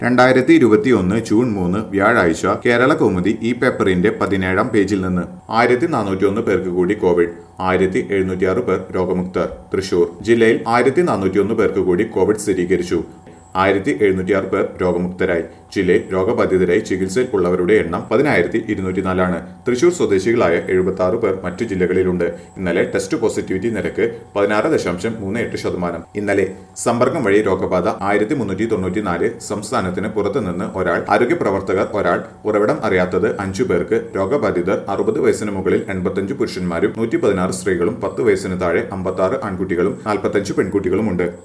രണ്ടായിരത്തി ഇരുപത്തിയൊന്ന് ജൂൺ മൂന്ന് വ്യാഴാഴ്ച കേരള കൗമുദി ഈ പേപ്പറിന്റെ പതിനേഴാം പേജിൽ നിന്ന് ആയിരത്തി നാനൂറ്റി ഒന്ന് പേർക്ക് കൂടി കോവിഡ് ആയിരത്തി എഴുന്നൂറ്റി ആറ് പേർ രോഗമുക്തർ തൃശൂർ ജില്ലയിൽ ആയിരത്തി നാനൂറ്റി ഒന്ന് പേർക്ക് കൂടി കോവിഡ് സ്ഥിരീകരിച്ചു ആയിരത്തി എഴുന്നൂറ്റി ആറ് പേർ രോഗമുക്തരായി ജില്ലയിൽ രോഗബാധിതരായി ചികിത്സയിൽ ഉള്ളവരുടെ എണ്ണം പതിനായിരത്തി ഇരുന്നൂറ്റിനാലാണ് തൃശൂർ സ്വദേശികളായ എഴുപത്തി ആറ് പേർ മറ്റു ജില്ലകളിലുണ്ട് ഇന്നലെ ടെസ്റ്റ് പോസിറ്റിവിറ്റി നിരക്ക് പതിനാറ് ദശാംശം മൂന്ന് എട്ട് ശതമാനം ഇന്നലെ സമ്പർക്കം വഴി രോഗബാധ ആയിരത്തി മുന്നൂറ്റി തൊണ്ണൂറ്റിനാല് സംസ്ഥാനത്തിന് പുറത്തുനിന്ന് ഒരാൾ ആരോഗ്യ പ്രവർത്തകർ ഒരാൾ ഉറവിടം അറിയാത്തത് അഞ്ചു പേർക്ക് രോഗബാധിതർ അറുപത് വയസ്സിന് മുകളിൽ എൺപത്തഞ്ച് പുരുഷന്മാരും നൂറ്റി പതിനാറ് സ്ത്രീകളും പത്ത് വയസ്സിന് താഴെ അമ്പത്തി ആറ് ആൺകുട്ടികളും നാൽപ്പത്തഞ്ച് പെൺകുട്ടികളുമുണ്ട്